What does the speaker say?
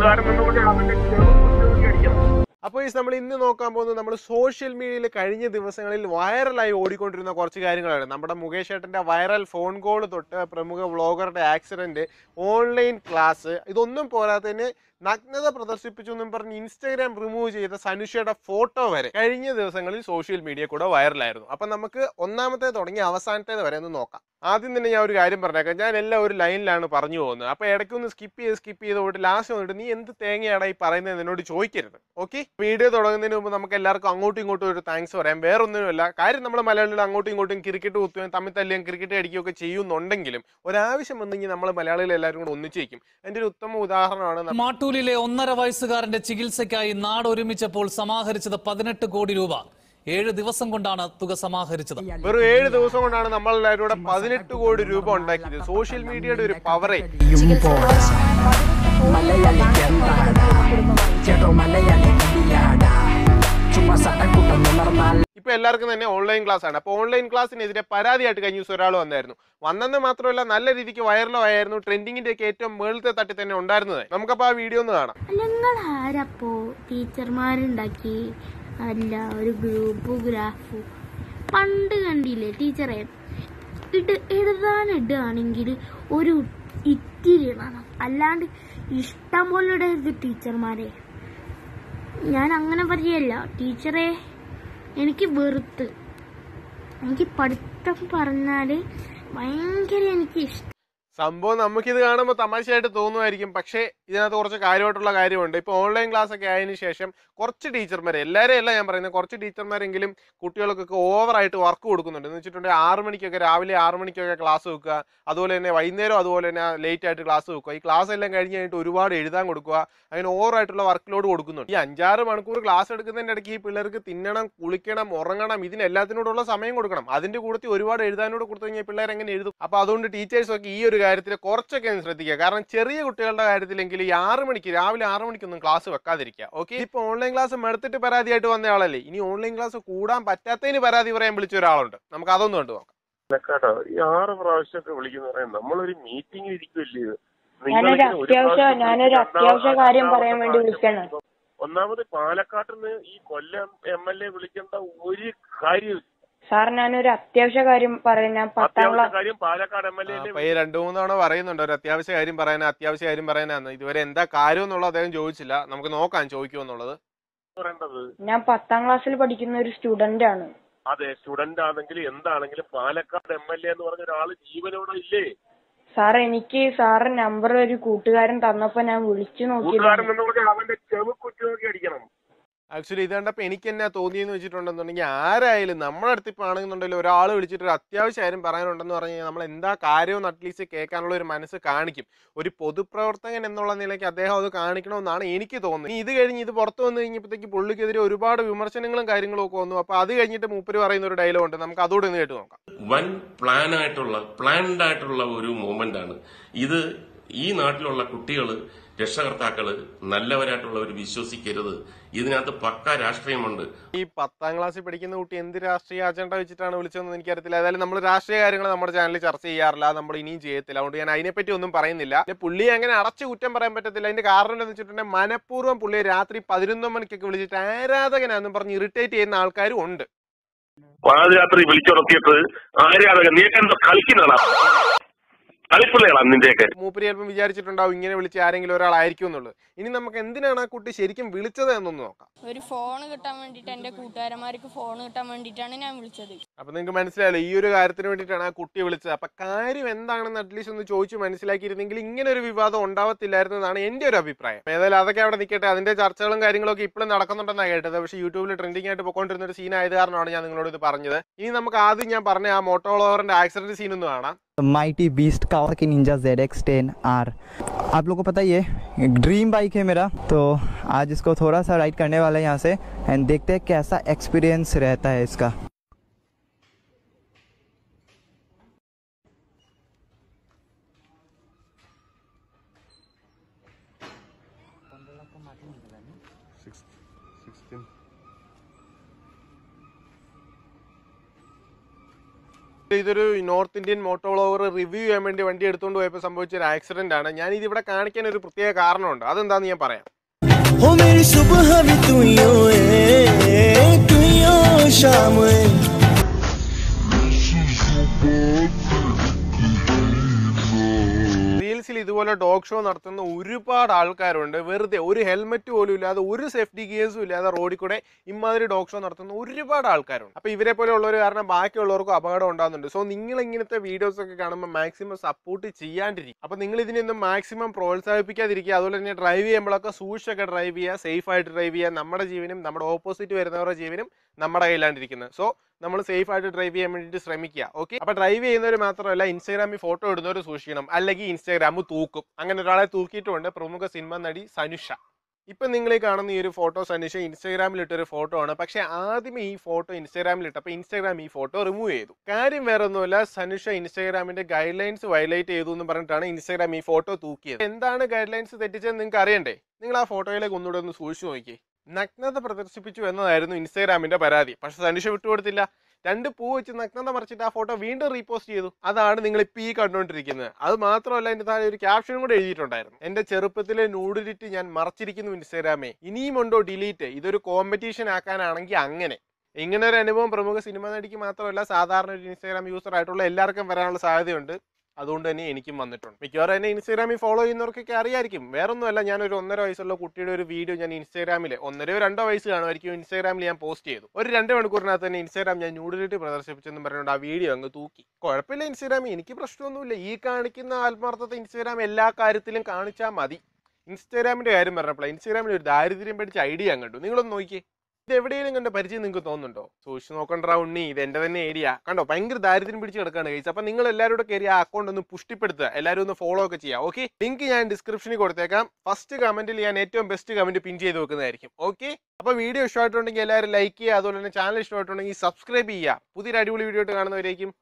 കൂട്ടുകാരൻ എന്ന് പറഞ്ഞാൽ അവന്റെ ചെവി കുത്തി അടിക്കണം അപ്പോൾ ഈ നമ്മൾ ഇന്ന് നോക്കാൻ പോകുന്നത് നമ്മൾ സോഷ്യൽ മീഡിയയിൽ കഴിഞ്ഞ ദിവസങ്ങളിൽ വൈറലായി ഓടിക്കൊണ്ടിരുന്ന കുറച്ച് കാര്യങ്ങളാണ് നമ്മുടെ മുകേഷ് ഏട്ടൻ്റെ വൈറൽ ഫോൺ കോൾ തൊട്ട് പ്രമുഖ വ്ളോഗറുടെ ആക്സിഡന്റ് ഓൺലൈൻ ക്ലാസ് ഇതൊന്നും പോരാത്തതിന് നഗ്നത പ്രദർശിപ്പിച്ചു എന്നും പറഞ്ഞ് ഇൻസ്റ്റാഗ്രാം റിമൂവ് ചെയ്ത സനുഷയുടെ ഫോട്ടോ വരെ കഴിഞ്ഞ ദിവസങ്ങളിൽ സോഷ്യൽ മീഡിയ കൂടെ വൈറലായിരുന്നു അപ്പം നമുക്ക് ഒന്നാമത്തെ തുടങ്ങി അവസാനത്തേത് വരെ ഒന്ന് നോക്കാം ആദ്യം തന്നെ ഞാൻ ഒരു കാര്യം പറഞ്ഞേക്കാം ഞാൻ എല്ലാം ഒരു ലൈനിലാണ് പറഞ്ഞു പോകുന്നത് അപ്പോൾ ഇടയ്ക്കൊന്ന് സ്കിപ്പ് ചെയ്ത് സ്കിപ്പ് ചെയ്ത് പോയിട്ട് ലാസ്റ്റ് വന്നിട്ട് നീ എന്ത് തേങ്ങയാണ് ഈ പറയുന്നത് എന്നോട് ചോദിക്കരുത് ഓക്കെ വീഡിയോ തുടങ്ങുന്നതിന് മുമ്പ് നമുക്ക് എല്ലാവർക്കും അങ്ങോട്ടും ഇങ്ങോട്ടും ഒരു താങ്ക്സ് പറയാം വേറെ ഒന്നുമില്ല കാര്യം നമ്മൾ മലയാളികൾ അങ്ങോട്ടും ഇങ്ങോട്ടും ക്രിക്കറ്റ് കുത്തുകയും തമ്മിൽ തല്ലുകയും ക്രിക്കറ്റ് അടിക്കുകയൊക്കെ ചെയ്യുന്നുണ്ടെങ്കിലും ഒരാവശ്യം വന്നെങ്കിൽ നമ്മൾ മലയാളികൾ എല്ലാവരും കൂടെ ഒന്നിച്ചേക്കും എൻ്റെ ഒരു ഉത്തമ ഉദാഹരണമാണ് നമ്മ- മാട്ടൂലിലെ ഒന്നര വയസ്സുകാരന്റെ ചികിത്സയ്ക്കായി നാട് ഒരുമിച്ചപ്പോൾ സമാഹരിച്ചത് പതിനെട്ട് കോടി രൂപ ഏഴ് ദിവസം കൊണ്ടാണ് തുക സമാഹരിച്ചത് വെറും ഏഴ് ദിവസം കൊണ്ടാണ് നമ്മൾ എല്ലാവരും കൂടെ പതിനെട്ട് കോടി രൂപ ഉണ്ടാക്കിയത് സോഷ്യൽ മീഡിയയുടെ ഒരു പവറേ മലയാളിക്ക് എന്താടാ ചേട്ടോ മലയാളി കടിയാടാ ചുമ്മാ സട്ടക്കൂട്ടം നടന്നാൽ ഇപ്പൊ എല്ലാവർക്കും തന്നെ ഓൺലൈൻ ക്ലാസ് ആണ് അപ്പോൾ ഓൺലൈൻ ക്ലാസ്സിനെതിരെ പരാതിയായിട്ട് കഴിഞ്ഞ ദിവസം ഒരാൾ വന്നായിരുന്നു വന്നെന്ന് മാത്രമല്ല നല്ല രീതിക്ക് വൈറലോ ആയിരുന്നു ട്രെൻഡിങ്ങിന്റെ ഒക്കെ ഏറ്റവും മേളത്തെ തട്ടി തന്നെ ഉണ്ടായിരുന്നത് നമുക്കപ്പോൾ ആ വീഡിയോ ഒന്ന് കാണാം നിങ്ങൾ ആരപ്പോ ടീച്ചർമാരുണ്ടാക്കി അല്ല ഒരു ഗ്രൂപ്പ് ഗ്രാഫ് പണ്ട് കണ്ടില്ലേ ടീച്ചറെ ഇട് എഴുതാൻ ഇടുകയാണെങ്കിൽ ഒരു ഇത്തിരി ഇടണം അല്ലാണ്ട് ഇഷ്ടം പോലെ ഇടരുത് ടീച്ചർമാരെ ഞാൻ അങ്ങനെ പറയല്ല ടീച്ചറെ എനിക്ക് വെറുത്ത് എനിക്ക് പഠിത്തം പറഞ്ഞാല് ഭയങ്കര എനിക്ക് ഇഷ്ടം സംഭവം നമുക്കിത് കാണുമ്പോൾ തമാശയായിട്ട് തോന്നുമായിരിക്കും പക്ഷേ ഇതിനകത്ത് കുറച്ച് കാര്യമായിട്ടുള്ള കാര്യമുണ്ട് ഇപ്പോൾ ഓൺലൈൻ ക്ലാസ് ഒക്കെ ആയതിനു ശേഷം കുറച്ച് ടീച്ചർമാർ എല്ലാവരെയും അല്ല ഞാൻ പറയുന്നത് കുറച്ച് ടീച്ചർമാരെങ്കിലും കുട്ടികൾക്കൊക്കെ ഓവറായിട്ട് വർക്ക് കൊടുക്കുന്നുണ്ട് എന്ന് വെച്ചിട്ടുണ്ടെങ്കിൽ ആറ് മണിക്കൊക്കെ രാവിലെ ആറ് മണിക്കൊക്കെ ക്ലാസ് വെക്കുക അതുപോലെ തന്നെ വൈകുന്നേരം അതുപോലെ തന്നെ ലേറ്റ് ആയിട്ട് ക്ലാസ് വെക്കുക ഈ ക്ലാസ് എല്ലാം കഴിഞ്ഞ് കഴിഞ്ഞിട്ട് ഒരുപാട് എഴുതാൻ കൊടുക്കുക അങ്ങനെ ഓവറായിട്ടുള്ള വർക്ക് ലോഡ് കൊടുക്കുന്നുണ്ട് ഈ അഞ്ചാറ് മണിക്കൂർ ക്ലാസ് എടുക്കുന്നതിൻ്റെ ഇടയ്ക്ക് ഈ പിള്ളേർക്ക് തിന്നണം കുളിക്കണം ഉറങ്ങണം ഇതിന് എല്ലാത്തിനോടുള്ള സമയം കൊടുക്കണം അതിന്റെ കൂട്ടത്തിൽ ഒരുപാട് എഴുതാനോട് കൊടുത്തു കഴിഞ്ഞാൽ പിള്ളേർ എങ്ങനെ എഴുതും അപ്പൊ അതുകൊണ്ട് ടീച്ചേഴ്സ് ഒക്കെ ഈ ഒരു കാര്യത്തിൽ കുറച്ചൊക്കെ ഒന്ന് ശ്രദ്ധിക്കുക കാരണം ചെറിയ കുട്ടികളുടെ കാര്യത്തിലെങ്കിൽ ഈ ആറ് മണിക്ക് രാവിലെ ആറ് മണിക്കൊന്നും ക്ലാസ് വെക്കാതിരിക്കുക ഓക്കെ ഇപ്പൊ ഓൺലൈൻ ക്ലാസ് എടുത്തിട്ട് പരാതിയായിട്ട് വന്ന ആളല്ലേ ഇനി ഓൺലൈൻ ക്ലാസ് കൂടാൻ പറ്റാത്തതിന് പരാതി പറയാൻ വിളിച്ച ഒരാളുണ്ട് നമുക്ക് അതൊന്നും കണ്ടു നോക്കാം കേട്ടോ ഈ ആറ് പ്രാവശ്യമൊക്കെ വിളിക്കുന്ന പറയാം നമ്മളൊരു മീറ്റിംഗിൽ ഇരിക്കുമല്ലേ ഇത് ഞാനൊരു നിങ്ങളിങ്ങനെ ഒരു അത്യാവശ്യ പ്രാവശ്യം ഞാനൊരു വിളിച്ച് അത്യാവശ്യ കാര്യം രണ്ടാമത്തെ പറയാൻ വേണ്ടി പ്രാവശ്യം വിളിച്ചാണ് വിളിക്കുമ്പോ ഒന്നാമത് പാലക്കാട്ടിൽ നിന്ന് ഈ കൊല്ലം എം എൽ എ വിളിക്കേണ്ട ഒരു കാര്യമില്ല സാർ ഞാനൊരു അത്യാവശ്യ കാര്യം പറയാം ഞാൻ പത്താം അത്യാവശ്യ ക്ലാസ് കാര്യം പാലക്കാട് എം എൽ എ അപ്പൊ ഈ രണ്ടു മൂന്ന് തവണ പറയുന്നുണ്ട് ഒരു അത്യാവശ്യ കാര്യം പറയാനാ അത്യാവശ്യ കാര്യം പറയാനാന്ന് ഇതുവരെ എന്താ കാര്യം എന്നുള്ളത് അദ്ദേഹം ചോദിച്ചില്ല നമുക്ക് നോക്കാം ചോദിക്കുമെന്നുള്ളത് പറയേണ്ടത് ഞാൻ പത്താം ക്ലാസ്സിൽ പഠിക്കുന്ന ഒരു സ്റ്റുഡന്റ് ആണ് അതെ സ്റ്റുഡന്റ് ആണെങ്കിലും എന്താണെങ്കിലും പാലക്കാട് എം എൽ എ എന്ന് പറഞ്ഞ ഒരാള് ജീവനോടെ ഇല്ലേ സാർ എനിക്ക് സാറ് നമ്പർ ഒരു കൂട്ടുകാരൻ തന്നപ്പോ ഞാൻ വിളിച്ചു കൂട്ടുകാരൻ നോക്കിയതാണ് എന്ന് പറഞ്ഞാൽ അവന്റെ ചെവി കുറ്റി നോക്കി അടിക്കണം ആക്ച്വലി ഇത് കണ്ടപ്പോൾ എനിക്ക് എന്നാ തോന്നിയെന്ന് വെച്ചിട്ടുണ്ടെന്നുണ്ടെങ്കിൽ ആരായാലും നമ്മുടെ അടുത്ത് ഇപ്പോൾ ആണെന്നുണ്ടെങ്കിൽ ഒരാൾ വിളിച്ചിട്ട് ഒരു അത്യാവശ്യ കാര്യം പറയാനുണ്ടെന്ന് പറഞ്ഞു കഴിഞ്ഞാൽ നമ്മൾ എന്താ കാര്യമെന്ന് അറ്റ്ലീസ്റ്റ് കേൾക്കാനുള്ള ഒരു മനസ്സ് കാണിക്കും ഒരു പൊതുപ്രവർത്തകൻ എന്നുള്ള നിലയ്ക്ക് അദ്ദേഹം അത് കാണിക്കണമെന്നാണ് എനിക്ക് തോന്നുന്നത് ഇനി ഇത് കഴിഞ്ഞ് ഇത് പുറത്ത് വന്നു കഴിഞ്ഞപ്പോഴത്തേക്ക് പുള്ളിക്കെതിരെ ഒരുപാട് വിമർശനങ്ങളും കാര്യങ്ങളും ഒക്കെ വന്നു അപ്പോൾ അത് കഴിഞ്ഞിട്ട് മൂപ്പര് പറയുന്ന ഒരു ഡയലോഗ് ഉണ്ട് നമുക്ക് അതോടെ ഒന്ന് കേട്ട് നോക്കാം വൻ പ്ലാൻ ആയിട്ടുള്ള പ്ലാൻഡ് ആയിട്ടുള്ള ഒരു മൂവ്മെന്റ് ആണ് ഇത് ഈ നാട്ടിലുള്ള കുട്ടികൾ രക്ഷകർത്താക്കള് നല്ലവരായിട്ടുള്ളവർ വിശ്വസിക്കരുത് ഇതിനകത്ത് പക്ക രാഷ്ട്രീയമുണ്ട് ഈ പത്താം ക്ലാസ്സിൽ പഠിക്കുന്ന കുട്ടി എന്ത് രാഷ്ട്രീയ അജണ്ട വെച്ചിട്ടാണ് വിളിച്ചതെന്ന് എനിക്കറിയത്തില്ല ഏതായാലും നമ്മൾ രാഷ്ട്രീയ കാര്യങ്ങൾ നമ്മുടെ ചാനലിൽ ചർച്ച ചെയ്യാറില്ല നമ്മൾ ഇനിയും ചെയ്യത്തില്ല അതുകൊണ്ട് ഞാൻ അതിനെപ്പറ്റി ഒന്നും പറയുന്നില്ല പിന്നെ പുള്ളി അങ്ങനെ അടച്ചു കുറ്റം പറയാൻ പറ്റത്തില്ല അതിന്റെ കാരണം എന്താണെന്ന് വെച്ചിട്ടുണ്ടെങ്കിൽ മനഃപൂർവ്വം പുള്ളിയെ രാത്രി പതിനൊന്ന് മണിക്കൊക്കെ വിളിച്ചിട്ട് ആരാധകനാന്നും പറഞ്ഞ് ഇറിറ്റേറ്റ് ചെയ്യുന്ന ആൾക്കാരും ഉണ്ട് പാതിരാത്രി വിളിച്ചുണർത്തിയിട്ട് ആരാധകൻ നീ എന്താ കളിക്കുന്നതാ കളിപ്പിള്ളകളാ നിന്റെയൊക്കെ മൂപ്പര് ചിലപ്പം വിചാരിച്ചിട്ടുണ്ടാവും ഇങ്ങനെ വിളിച്ച് ആരെങ്കിലും ഒരാളായിരിക്കും എന്നുള്ളത് ഇനി നമുക്ക് എന്തിനാണ് ആ കുട്ടി ശരിക്കും വിളിച്ചത് എന്നൊന്ന് നോക്കാം ഒരു ഫോൺ കിട്ടാൻ വേണ്ടിയിട്ട് എൻ്റെ കൂട്ടുകാരന്മാർക്ക് ഫോൺ കിട്ടാൻ വേണ്ടിയിട്ടാണ് ഞാൻ വിളിച്ചത് അപ്പൊ നിങ്ങൾക്ക് മനസ്സിലായല്ലോ ഈ ഒരു കാര്യത്തിന് വേണ്ടിയിട്ടാണ് ആ കുട്ടി വിളിച്ചത് അപ്പൊ കാര്യം എന്താണെന്ന് അറ്റ്ലീസ്റ്റ് ഒന്ന് ചോദിച്ചു മനസ്സിലാക്കിയിരുന്നെങ്കിൽ ഇങ്ങനെ ഒരു വിവാദം ഉണ്ടാവത്തില്ലായിരുന്നതാണ് എന്റെ ഒരു അഭിപ്രായം അപ്പൊ ഏതായാലും അതൊക്കെ അവിടെ നിൽക്കട്ടെ അതിന്റെ ചർച്ചകളും കാര്യങ്ങളൊക്കെ ഇപ്പോഴും നടക്കുന്നുണ്ടെന്നാണ് കേട്ടത് പക്ഷേ യൂട്യൂബിൽ ട്രെൻഡിങ് ആയിട്ട് പോയിക്കൊണ്ടിരുന്ന ഒരു സീൻ ആയത് കാരണമാണ് ഞാൻ നിങ്ങളോട് ഇത് പറഞ്ഞത് ഇനി നമുക്ക് ആദ്യം ഞാൻ പറഞ്ഞ ആ മോട്ടോളോവറിന്റെ ആക്സിഡന്റ് സീൻ ഒന്ന് കാണാം mighty beast Kawasaki Ninja Z X ten R आप लोगों को पता ही है ड्रीम बाइक है मेरा तो आज इसको थोड़ा सा राइड करने वाला है यहाँ से एंड देखते हैं कैसा एक्सपीरियंस रहता है इसका ഇതൊരു north Indian moto vlogger review ചെയ്യാൻ വേണ്ടി വണ്ടി എടുത്തുകൊണ്ട് പോയപ്പോൾ സംഭവിച്ച ഒരു ആക്സിഡന്റ് ആണ് ഞാൻ ഇത് ഇവിടെ കാണിക്കാൻ ഒരു പ്രത്യേക കാരണമുണ്ട് അതെന്താന്ന് ഞാൻ പറയാം हो मेरी सुबह भी तू ही हो ए, तू ही हो शाम ए। റീൽസിൽ ഇതുപോലെ ഡോഗ് ഷോ നടത്തുന്ന ഒരുപാട് ആൾക്കാരുണ്ട് വെറുതെ ഒരു ഹെൽമെറ്റ് പോലും ഇല്ലാതെ ഒരു സേഫ്റ്റി ഗിയേഴ്സും ഇല്ലാതെ റോഡിൽ കൂടെ ഇമാതിരി ഡോഗ് ഷോ നടത്തുന്ന ഒരുപാട് ആൾക്കാരുണ്ട് അപ്പൊ ഇവരെ പോലെ ഉള്ളവർ കാരണം ബാക്കിയുള്ളവർക്കും അപകടം ഉണ്ടാകുന്നുണ്ട് സോ നിങ്ങൾ ഇങ്ങനത്തെ വീഡിയോസ് ഒക്കെ കാണുമ്പോൾ മാക്സിമം സപ്പോർട്ട് ചെയ്യാണ്ടിരിക്കും അപ്പൊ നിങ്ങൾ ഇതിനൊന്നും മാക്സിമം പ്രോത്സാഹിപ്പിക്കാതിരിക്കുക അതുപോലെ തന്നെ ഡ്രൈവ് ചെയ്യുമ്പോഴൊക്കെ സൂക്ഷിച്ചൊക്കെ ഡ്രൈവ് ചെയ്യുക സേഫ് ആയിട്ട് ഡ്രൈവ് ചെയ്യുക നമ്മുടെ ജീവനും നമ്മുടെ ഓപ്പോസിറ്റ് വരുന്നവരുടെ ജീവനും നമ്മുടെ കയ്യിലാണ്ടിരിക്കുന്നത് സോ നമ്മൾ സേഫ് ആയിട്ട് ഡ്രൈവ് ചെയ്യാൻ വേണ്ടിയിട്ട് ശ്രമിക്കുക ഓക്കെ അപ്പൊ ഡ്രൈവ് ചെയ്യുന്നവർ മാത്രമല്ല ഇൻസ്റ്റാഗ്രാമിൽ ഫോട്ടോ ഇടുന്നവർ സൂക്ഷിക്കണം അല്ലെങ്കിൽ ഇൻസ്റ്റാഗ്രാം തൂക്കും അങ്ങനെ ഒരാളെ തൂക്കിയിട്ടുണ്ട് പ്രമുഖ സിനിമ നടി സനുഷ ഇപ്പൊ നിങ്ങൾ ഈ കാണുന്ന ഈ ഒരു ഫോട്ടോ സനുഷ ഇൻസ്റ്റാഗ്രാമിൽ ഇട്ടൊരു ഫോട്ടോ ആണ് പക്ഷെ ആദ്യമേ ഈ ഫോട്ടോ ഇൻസ്റ്റാഗ്രാമിൽ ഇട്ടപ്പോൾ ഇൻസ്റ്റാഗ്രാം ഈ ഫോട്ടോ റിമൂവ് ചെയ്തു കാര്യം വേറെ ഒന്നുമല്ല സനുഷ ഇൻസ്റ്റാഗ്രാമിന്റെ ഗൈഡ് ലൈൻസ് വയലേറ്റ് ചെയ്തു എന്ന് പറഞ്ഞിട്ടാണ് ഇൻസ്റ്റാഗ്രാം ഈ ഫോട്ടോ തൂക്കിയത് എന്താണ് ഗൈഡ് ലൈൻസ് തെറ്റിച്ചതെന്ന് നിങ്ങൾക്ക് അറിയണ്ടേ നിങ്ങൾ ആ ഫോട്ടോയിലേക്ക് ഒന്നുകൂടെ ഒന്ന് സൂക്ഷിച്ചു നോക്കിയേ നഗ്നത പ്രദർശിപ്പിച്ചു എന്നതായിരുന്നു ഇൻസ്റ്റാഗ്രാമിന്റെ പരാതി പക്ഷെ സനുഷ വിട്ടുകൊടുത്തില്ല രണ്ട് പൂ വെച്ച് നഗ്നത മറിച്ചിട്ട് ആ ഫോട്ടോ വീണ്ടും റീപോസ്റ്റ് ചെയ്തു അതാണ് നിങ്ങൾ ഇപ്പൊ ഈ കണ്ടുകൊണ്ടിരിക്കുന്നത് അത് മാത്രമല്ല അതിന്റെ താഴെ ഒരു ക്യാപ്ഷനും കൂടെ എഴുതിയിട്ടുണ്ടായിരുന്നു എന്റെ ചെറുപ്പത്തിലെ നൂഡിലിറ്റ് ഞാൻ മറച്ചിരിക്കുന്നു ഇൻസ്റ്റാഗ്രാമേ ഇനിയും ഉണ്ടോ ഡിലീറ്റ് ഇതൊരു കോമ്പറ്റീഷൻ ആക്കാനാണെങ്കിൽ അങ്ങനെ ഇങ്ങനെ ഒരു അനുഭവം പ്രമുഖ സിനിമ നടിക്ക് മാത്രമല്ല സാധാരണ ഒരു ഇൻസ്റ്റാഗ്രാം യൂസർ ആയിട്ടുള്ള എല്ലാവർക്കും വരാനുള്ള സാധ്യതയുണ്ട് അതുകൊണ്ട് തന്നെ എനിക്കും വന്നിട്ടുണ്ട് മിക്കവാറും എന്നെ ഇൻസ്റ്റാഗ്രാമിൽ ഫോളോ ചെയ്യുന്നവർക്കൊക്കെ അറിയായിരിക്കും വേറൊന്നുമല്ല ഞാൻ ഒരു ഒന്നര വയസ്സുള്ള കുട്ടിയുടെ ഒരു വീഡിയോ ഞാൻ ഇൻസ്റ്റാഗ്രാമിൽ ഒന്നരയോ രണ്ടോ വയസ്സ് കാണുമായിരിക്കും ഇൻസ്റ്റാഗ്രാമിൽ ഞാൻ പോസ്റ്റ് ചെയ്തു ഒരു രണ്ട് മണിക്കൂറിനകത്ത് തന്നെ ഇൻസ്റ്റാഗ്രാം ഞാൻ ന്യൂഡിലിറ്റി പ്രദർശിപ്പിച്ചെന്ന് പറഞ്ഞുകൊണ്ട് ആ വീഡിയോ അങ്ങ് തൂക്കി കുഴപ്പമില്ല ഇൻസ്റ്റാഗ്രാമിൽ എനിക്ക് പ്രശ്നമൊന്നുമില്ല ഈ കാണിക്കുന്ന ആത്മാർത്ഥത ഇൻസ്റ്റാഗ്രാം എല്ലാ കാര്യത്തിലും കാണിച്ചാൽ മതി ഇൻസ്റ്റാഗ്രാമിന്റെ കാര്യം പറഞ്ഞപ്പോൾ ഇൻസ്റ്റാഗ്രാമിൽ ഒരു ദാരിദ്ര്യം പഠിച്ച ഐഡിയ കണ്ടു നിങ്ങളൊന്ന് നോക്കിയേ ഇത് എവിടെയെങ്കിലും കണ്ട പരിചയം നിങ്ങൾക്ക് തോന്നുന്നുണ്ടോ സൂക്ഷിച്ച് നോക്കണ്ട ഉണ്ണി ഇത് എന്റെ തന്നെ ഏരിയ കണ്ടോ ഭയങ്കര ദാരിദ്ര്യം പിടിച്ച് കിടക്കാണ് കഴിച്ച് അപ്പൊ നിങ്ങൾ എല്ലാവരും കൂടെ കയറി ആ അക്കൗണ്ട് ഒന്ന് പുഷ്ടിപ്പെടുത്തുക എല്ലാവരും ഒന്ന് ഫോളോ ഒക്കെ ചെയ്യാം ഓക്കെ ലിങ്ക് ഞാൻ ഡിസ്ക്രിപ്ഷനിൽ കൊടുത്തേക്കാം ഫസ്റ്റ് കമന്റിൽ ഞാൻ ഏറ്റവും ബെസ്റ്റ് കമന്റ് പിൻ ചെയ്ത് വെക്കുന്നതായിരിക്കും ഓക്കെ അപ്പൊ വീഡിയോ ഇഷ്ടമായിട്ടുണ്ടെങ്കിൽ എല്ലാവരും ലൈക്ക് ചെയ്യുക അതുപോലെ തന്നെ ചാനൽ ഇഷ്ടമായിട്ടുണ്ടെങ്കിൽ സബ്സ്ക്രൈബ് ചെയ്യുക പുതിയൊരു അടിപൊളി വീഡിയോ ആയിട്ട് കാണുന്നവരേക്കും